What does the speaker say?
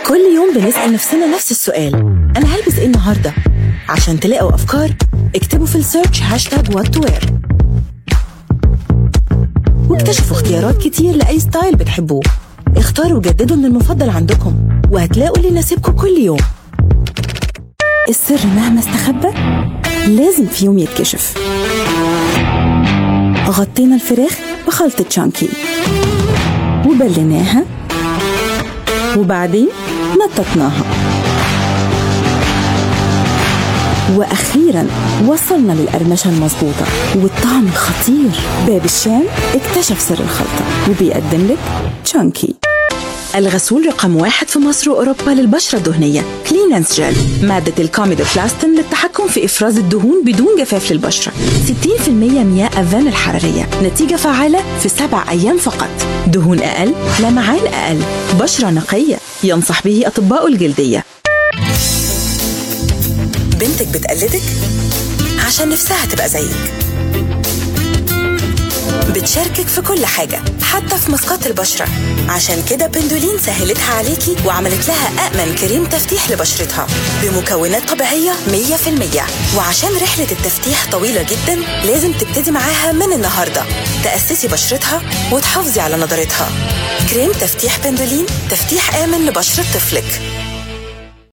كل يوم بنسأل نفسنا نفس السؤال أنا هلبس إيه النهاردة؟ عشان تلاقوا أفكار اكتبوا في السيرش هاشتاج وات تو وير واكتشفوا اختيارات كتير لأي ستايل بتحبوه اختاروا وجددوا من المفضل عندكم وهتلاقوا اللي يناسبكم كل يوم السر مهما استخبى لازم في يوم يتكشف غطينا الفراخ بخلطة شانكي وبليناها وبعدين نططناها واخيرا وصلنا للقرمشه المظبوطه والطعم الخطير باب الشام اكتشف سر الخلطه وبيقدم لك تشانكي الغسول رقم واحد في مصر وأوروبا للبشرة الدهنية كلينانس جل مادة الكوميدو بلاستين للتحكم في إفراز الدهون بدون جفاف للبشرة 60% مياه أفان الحرارية نتيجة فعالة في سبع أيام فقط دهون أقل لمعان أقل بشرة نقية ينصح به أطباء الجلدية بنتك بتقلدك عشان نفسها تبقى زيك بتشاركك في كل حاجة حتى في مسقات البشرة عشان كده بندولين سهلتها عليكي وعملت لها أأمن كريم تفتيح لبشرتها بمكونات طبيعية 100% وعشان رحلة التفتيح طويلة جدا لازم تبتدي معاها من النهاردة تأسسي بشرتها وتحافظي على نضارتها كريم تفتيح بندولين تفتيح آمن لبشرة طفلك